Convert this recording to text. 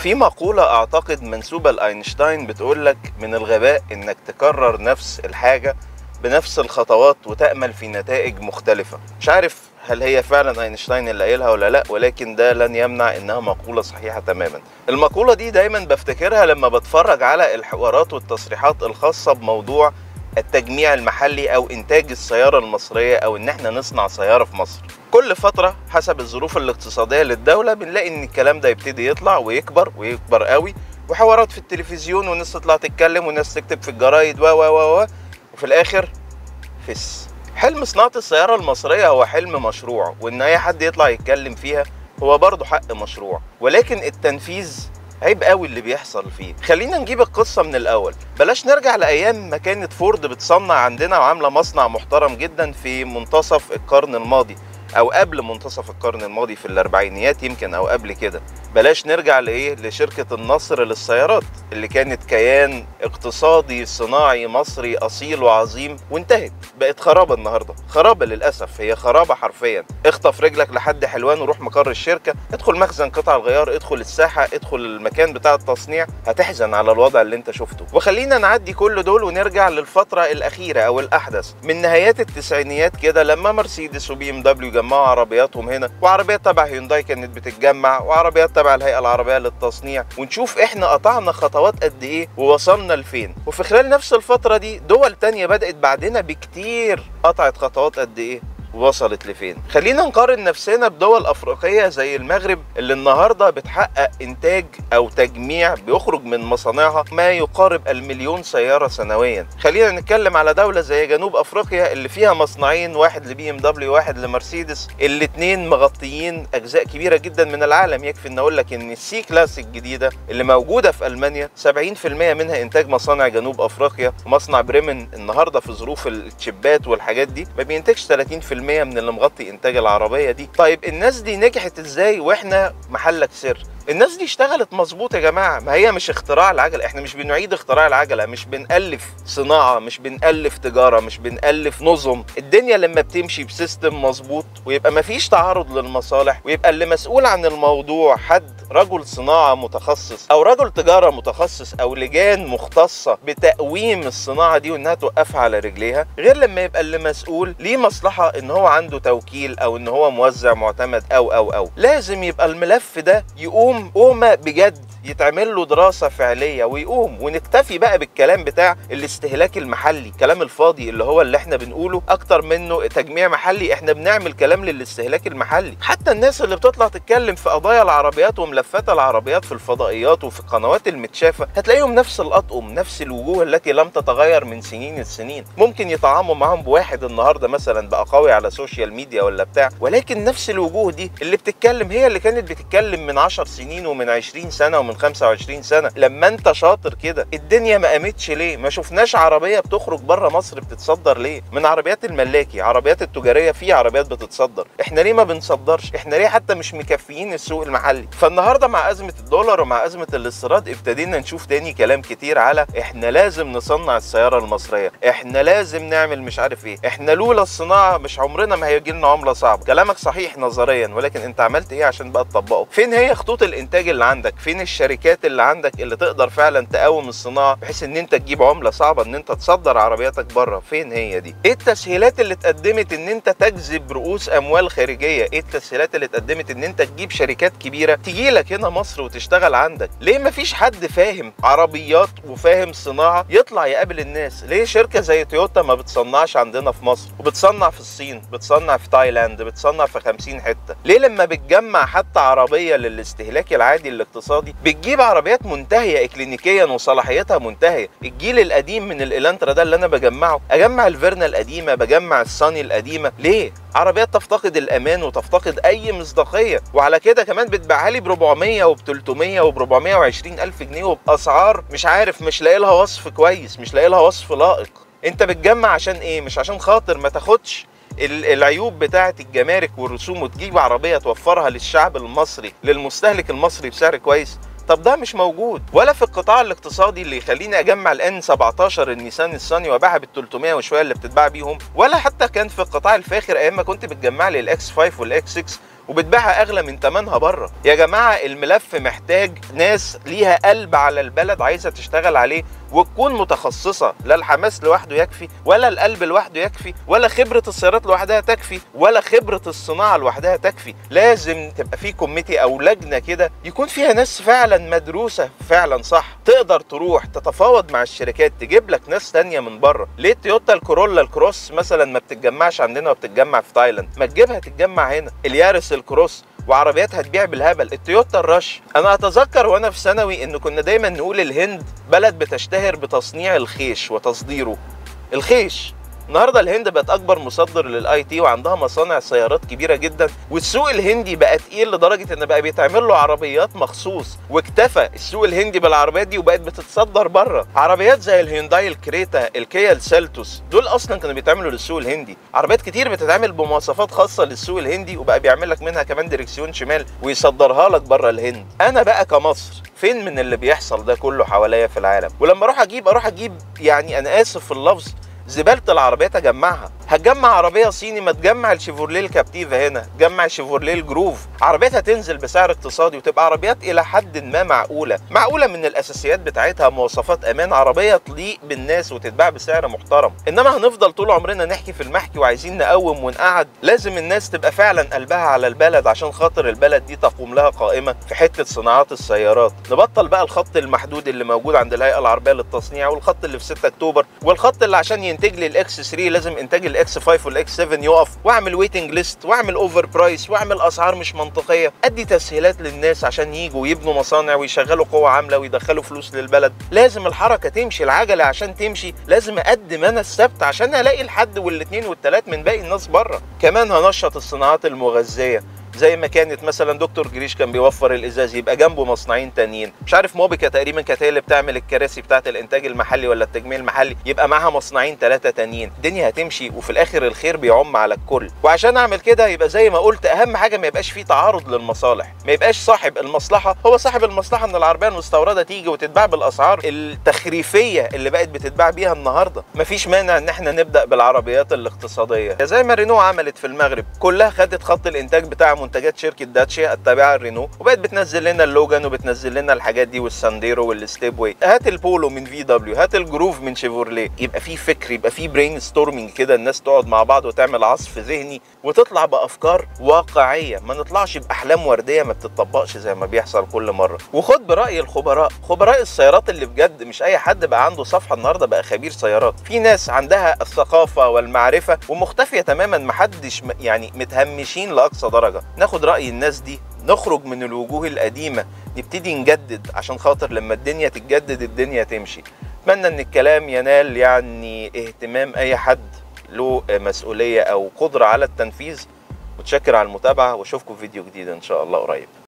في مقولة أعتقد منسوبة لأينشتاين بتقول لك من الغباء إنك تكرر نفس الحاجة بنفس الخطوات وتأمل في نتائج مختلفة مش عارف هل هي فعلا اينشتاين اللي قايلها ولا لا ولكن ده لن يمنع انها مقولة صحيحة تماما المقولة دي دايما بفتكرها لما بتفرج على الحوارات والتصريحات الخاصة بموضوع التجميع المحلي او انتاج السيارة المصرية او ان احنا نصنع سيارة في مصر كل فترة حسب الظروف الاقتصادية للدولة بنلاقي ان الكلام ده يبتدي يطلع ويكبر ويكبر قوي وحوارات في التلفزيون وناس تطلع تتكلم وناس تكتب في الجرايد و و و و وفي الاخر فس حلم صناعة السيارة المصرية هو حلم مشروع وإن أي حد يطلع يتكلم فيها هو برضه حق مشروع ولكن التنفيذ عيب قوي اللي بيحصل فيه خلينا نجيب القصة من الأول بلاش نرجع لأيام ما كانت فورد بتصنع عندنا وعاملة مصنع محترم جدا في منتصف القرن الماضي او قبل منتصف القرن الماضي في الاربعينيات يمكن او قبل كده بلاش نرجع لايه لشركه النصر للسيارات اللي كانت كيان اقتصادي صناعي مصري اصيل وعظيم وانتهت بقت خرابه النهارده خرابه للاسف هي خرابه حرفيا اخطف رجلك لحد حلوان وروح مقر الشركه ادخل مخزن قطع الغيار ادخل الساحه ادخل المكان بتاع التصنيع هتحزن على الوضع اللي انت شفته وخلينا نعدي كل دول ونرجع للفتره الاخيره او الاحدث من نهايات التسعينيات كده لما مرسيدس وبي ام دبليو جمعوا عربياتهم هنا وعربيات تبع هيونداي كانت بتتجمع وعربيات تبع الهيئه العربيه للتصنيع ونشوف احنا قطعنا خطوات قد ايه ووصلنا لفين وفي خلال نفس الفتره دي دول تانية بدات بعدنا بكتير قطعت خطوات قد ايه وصلت لفين خلينا نقارن نفسنا بدول افريقيه زي المغرب اللي النهارده بتحقق انتاج او تجميع بيخرج من مصانعها ما يقارب المليون سياره سنويا خلينا نتكلم على دوله زي جنوب افريقيا اللي فيها مصنعين واحد لبي ام دبليو واحد لمرسيدس الاثنين مغطيين اجزاء كبيره جدا من العالم يكفي ان اقول لك ان السي كلاس الجديده اللي موجوده في المانيا 70% منها انتاج مصانع جنوب افريقيا ومصنع بريمن النهارده في ظروف التشيبات والحاجات دي ما بينتجش 30% من اللي مغطي انتاج العربيه دي طيب الناس دي نجحت ازاي واحنا محلك سر الناس دي اشتغلت مظبوط يا جماعه ما هي مش اختراع العجله احنا مش بنعيد اختراع العجله مش بنالف صناعه مش بنالف تجاره مش بنالف نظم الدنيا لما بتمشي بسيستم مظبوط ويبقى ما فيش تعارض للمصالح ويبقى اللي مسؤول عن الموضوع حد رجل صناعه متخصص او رجل تجاره متخصص او لجان مختصه بتقويم الصناعه دي وانها توقفها على رجليها غير لما يبقى اللي مسؤول ليه مصلحه ان هو عنده توكيل او ان هو موزع معتمد او او او لازم يبقى الملف ده يقوم يقوم قومه بجد يتعمل له دراسة فعلية ويقوم ونكتفي بقى بالكلام بتاع الاستهلاك المحلي كلام الفاضي اللي هو اللي احنا بنقوله اكتر منه تجميع محلي احنا بنعمل كلام للاستهلاك المحلي حتى الناس اللي بتطلع تتكلم في قضايا العربيات وملفات العربيات في الفضائيات وفي القنوات المتشافة هتلاقيهم نفس الأطقم نفس الوجوه التي لم تتغير من سنين السنين ممكن يطعموا معاهم بواحد النهارده مثلا بقى قوي على سوشيال ميديا ولا بتاع ولكن نفس الوجوه دي اللي بتتكلم هي اللي كانت بتتكلم من 10 سنين ومن 20 سنة ومن 25 سنه لما انت شاطر كده الدنيا ما قامتش ليه ما شفناش عربيه بتخرج بره مصر بتتصدر ليه من عربيات الملاكي عربيات التجاريه في عربيات بتتصدر احنا ليه ما بنصدرش احنا ليه حتى مش مكفيين السوق المحلي فالنهارده مع ازمه الدولار ومع ازمه الاستيراد ابتدينا نشوف تاني كلام كتير على احنا لازم نصنع السياره المصريه احنا لازم نعمل مش عارف ايه احنا لولا الصناعه مش عمرنا ما هيجي لنا عمله صعبه كلامك صحيح نظريا ولكن انت عملت ايه عشان بقى تطبقه فين هي خطوط الانتاج اللي عندك فين الشركات اللي عندك اللي تقدر فعلا تقاوم الصناعه بحيث ان انت تجيب عمله صعبه ان انت تصدر عربياتك بره فين هي دي ايه التسهيلات اللي اتقدمت ان انت تجذب رؤوس اموال خارجيه ايه التسهيلات اللي اتقدمت ان انت تجيب شركات كبيره تيجي لك هنا مصر وتشتغل عندك ليه ما فيش حد فاهم عربيات وفاهم صناعه يطلع يقابل الناس ليه شركه زي تويوتا ما بتصنعش عندنا في مصر وبتصنع في الصين بتصنع في تايلاند بتصنع في 50 حته ليه لما بتجمع حتى عربيه للاستهلاك العادي الاقتصادي بتجيب عربيات منتهيه اكلينيكيا وصلاحيتها منتهيه الجيل القديم من الالانترا ده اللي انا بجمعه اجمع الفيرنا القديمه بجمع الصاني القديمه ليه عربيات تفتقد الامان وتفتقد اي مصداقيه وعلى كده كمان بتبيعها لي ب 400 وب 300 وب 420 الف جنيه وباسعار مش عارف مش لاقي لها وصف كويس مش لاقي لها وصف لائق انت بتجمع عشان ايه مش عشان خاطر ما تاخدش العيوب بتاعه الجمارك والرسوم وتجيب عربيه توفرها للشعب المصري للمستهلك المصري بسعر كويس طب ده مش موجود ولا في القطاع الاقتصادي اللي يخليني اجمع الان 17 النيسان الصني وابيعها بال 300 وشويه اللي بتتباع بيهم ولا حتى كان في القطاع الفاخر ايام ما كنت بتجمع لي الاكس 5 والاكس 6 وبتبيعها اغلى من ثمنها بره يا جماعه الملف محتاج ناس ليها قلب على البلد عايزه تشتغل عليه وتكون متخصصه لا الحماس لوحده يكفي ولا القلب لوحده يكفي ولا خبره السيارات لوحدها تكفي ولا خبره الصناعه لوحدها تكفي لازم تبقى في كوميتي او لجنه كده يكون فيها ناس فعلا مدروسه فعلا صح تقدر تروح تتفاوض مع الشركات تجيب لك ناس تانية من بره ليه تويوتا الكورولا الكروس مثلا ما بتتجمعش عندنا وبتتجمع في تايلاند ما تجيبها تتجمع هنا اليارس الكروس وعربيات هتبيع بالهبل التويوتا الرش انا اتذكر وانا في ثانوي ان كنا دايما نقول الهند بلد بتشتهر بتصنيع الخيش وتصديره الخيش النهارده الهند بقت اكبر مصدر للاي تي وعندها مصانع سيارات كبيره جدا والسوق الهندي بقى تقيل لدرجه ان بقى بيتعمل له عربيات مخصوص واكتفى السوق الهندي بالعربيات دي وبقت بتتصدر بره عربيات زي الهيونداي الكريتا الكيا السلتوس دول اصلا كانوا بيتعملوا للسوق الهندي عربيات كتير بتتعمل بمواصفات خاصه للسوق الهندي وبقى بيعمل لك منها كمان دريكسيون شمال ويصدرها لك بره الهند انا بقى كمصر فين من اللي بيحصل ده كله حواليا في العالم ولما اروح اجيب اروح اجيب يعني انا اسف في اللفظ زباله العربيات اجمعها هتجمع عربيه صيني ما تجمع الشيفورليه الكابتيفا هنا جمع الشيفورليه الجروف عربيات هتنزل بسعر اقتصادي وتبقى عربيات الى حد ما معقوله معقوله من الاساسيات بتاعتها مواصفات امان عربيه تليق بالناس وتتباع بسعر محترم انما هنفضل طول عمرنا نحكي في المحكي وعايزين نقوم ونقعد لازم الناس تبقى فعلا قلبها على البلد عشان خاطر البلد دي تقوم لها قائمه في حته صناعات السيارات نبطل بقى الخط المحدود اللي موجود عند الهيئه العربيه للتصنيع والخط اللي في 6 اكتوبر والخط اللي عشان ينتج لي الاكس 3 لازم انتاج الاكس 5 والاكس 7 يقف واعمل ويتنج ليست واعمل اوفر برايس واعمل اسعار مش منطقيه ادي تسهيلات للناس عشان يجوا ويبنوا مصانع ويشغلوا قوه عامله ويدخلوا فلوس للبلد لازم الحركه تمشي العجله عشان تمشي لازم اقدم انا السبت عشان الاقي الحد والاثنين والثلاث من باقي الناس بره كمان هنشط الصناعات المغذيه زي ما كانت مثلا دكتور جريش كان بيوفر الازاز يبقى جنبه مصنعين تانيين مش عارف موبيكا تقريبا كانت هي اللي بتعمل الكراسي بتاعه الانتاج المحلي ولا التجميع المحلي يبقى معاها مصنعين ثلاثه تانيين الدنيا هتمشي وفي الاخر الخير بيعم على الكل وعشان اعمل كده يبقى زي ما قلت اهم حاجه ما يبقاش فيه تعارض للمصالح ما يبقاش صاحب المصلحه هو صاحب المصلحه ان العربيه المستورده تيجي وتتباع بالاسعار التخريفيه اللي بقت بتتباع بيها النهارده مفيش مانع ان احنا نبدا بالعربيات الاقتصاديه زي ما رينو عملت في المغرب كلها خدت خط الانتاج بتاع منتجات شركه داتشيا التابعه لرينو وبقت بتنزل لنا اللوجان وبتنزل لنا الحاجات دي والسانديرو والستيب واي هات البولو من في دبليو هات الجروف من شيفورليه يبقى في فكر يبقى في برين ستورمنج كده الناس تقعد مع بعض وتعمل عصف ذهني وتطلع بافكار واقعيه ما نطلعش باحلام ورديه ما بتطبقش زي ما بيحصل كل مره وخد براي الخبراء خبراء السيارات اللي بجد مش اي حد بقى عنده صفحه النهارده بقى خبير سيارات في ناس عندها الثقافه والمعرفه ومختفيه تماما محدش م- يعني متهمشين لاقصى درجه ناخد راي الناس دي نخرج من الوجوه القديمه نبتدي نجدد عشان خاطر لما الدنيا تتجدد الدنيا تمشي اتمنى ان الكلام ينال يعني اهتمام اي حد له مسؤوليه او قدره على التنفيذ متشكر على المتابعه واشوفكم في فيديو جديد ان شاء الله قريب